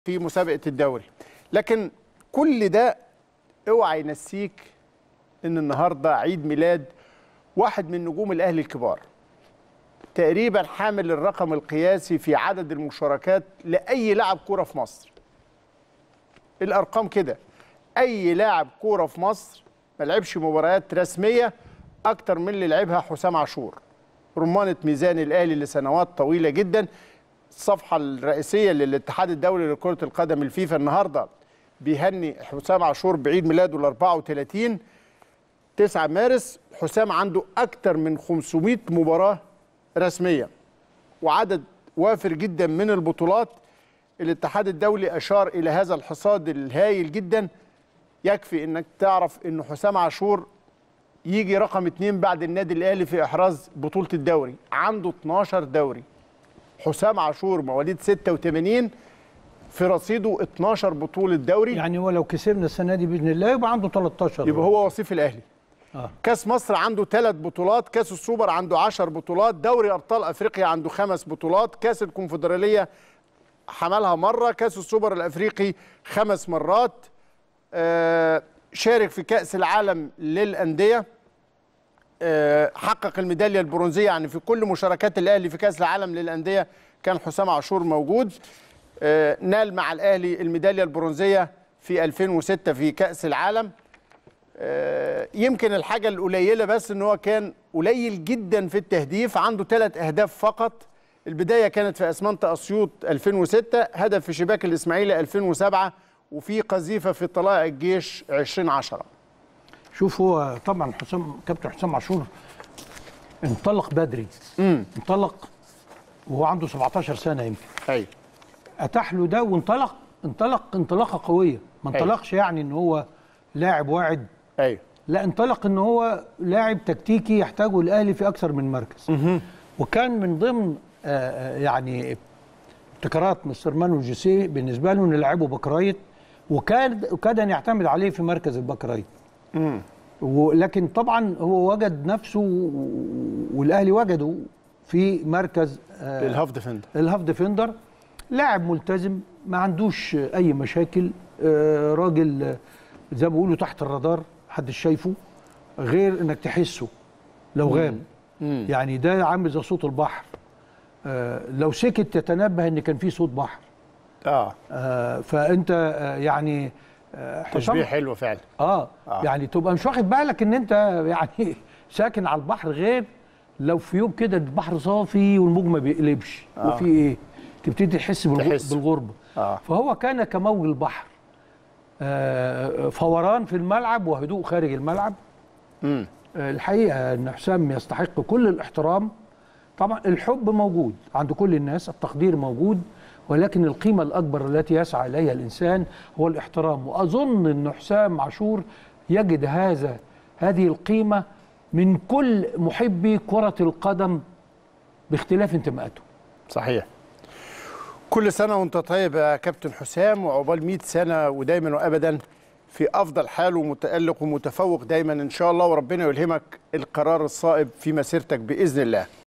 في مسابقه الدوري لكن كل ده اوعى ينسيك ان النهارده عيد ميلاد واحد من نجوم الاهلي الكبار تقريبا حامل الرقم القياسي في عدد المشاركات لاي لاعب كوره في مصر الارقام كده اي لاعب كوره في مصر ما لعبش مباريات رسميه اكتر من اللي لعبها حسام عاشور رمانه ميزان الاهلي لسنوات طويله جدا الصفحه الرئيسيه للاتحاد الدولي لكره القدم الفيفا النهارده بيهني حسام عاشور بعيد ميلاده ال 34 9 مارس حسام عنده اكتر من 500 مباراه رسميه وعدد وافر جدا من البطولات الاتحاد الدولي اشار الى هذا الحصاد الهائل جدا يكفي انك تعرف ان حسام عاشور يجي رقم اتنين بعد النادي الاهلي في احراز بطوله الدوري عنده 12 دوري حسام عاشور مواليد 86 في رصيده 12 بطوله دوري يعني هو لو كسبنا السنه دي باذن الله يبقى عنده 13 يبقى هو وصيف الاهلي آه. كاس مصر عنده ثلاث بطولات كاس السوبر عنده 10 بطولات دوري ابطال افريقيا عنده خمس بطولات كاس الكونفدراليه حملها مره كاس السوبر الافريقي خمس مرات آه شارك في كاس العالم للانديه آه حقق الميداليه البرونزيه يعني في كل مشاركات الاهلي في كاس العالم للانديه كان حسام عاشور موجود آه نال مع الاهلي الميداليه البرونزيه في 2006 في كاس العالم يمكن الحاجة القليلة بس ان هو كان قليل جدا في التهديف عنده ثلاث اهداف فقط البداية كانت في اسمنت اسيوط 2006 هدف في شباك الاسماعيلي 2007 وفي قذيفة في طلائع الجيش 2010 شوف هو طبعا حسام كابتن حسام عاشور انطلق بدري امم انطلق وهو عنده 17 سنة يمكن ايوه اتاح له ده وانطلق انطلق انطلاقه قويه ما انطلقش يعني ان هو لاعب واعد ايوه لا انطلق ان هو لاعب تكتيكي يحتاجه الاهلي في اكثر من مركز وكان من ضمن آه يعني ابتكارات مستر مانو جوسيه بالنسبه له انه يلعبه باك رايت وكاد وكاد ان يعتمد عليه في مركز الباك رايت ولكن طبعا هو وجد نفسه والاهلي وجده في مركز آه الهاف ديفندر الهاف ديفندر لاعب ملتزم ما عندوش اي مشاكل آه راجل زي ما بيقولوا تحت الرادار محدش شايفه غير انك تحسه لو غاب مم. يعني ده عامل زي صوت البحر آه لو سكت تتنبه ان كان في صوت بحر اه, آه فانت آه يعني آه تشبيه حلو فعلا آه, اه يعني تبقى مش واخد بالك ان انت يعني ساكن على البحر غير لو في يوم كده البحر صافي والموج ما بيقلبش آه. وفي ايه تبتدي تحس بالغربه آه. فهو كان كموج البحر آه فوران في الملعب وهدوء خارج الملعب امم آه الحقيقه ان حسام يستحق كل الاحترام طبعا الحب موجود عند كل الناس التقدير موجود ولكن القيمه الاكبر التي يسعى اليها الانسان هو الاحترام واظن ان حسام عاشور يجد هذا هذه القيمه من كل محبي كره القدم باختلاف انتماءاته صحيح كل سنة وانت طيب يا كابتن حسام وعقبال 100 سنة ودايما وابدا في افضل حال ومتألق ومتفوق دايما ان شاء الله وربنا يلهمك القرار الصائب في مسيرتك باذن الله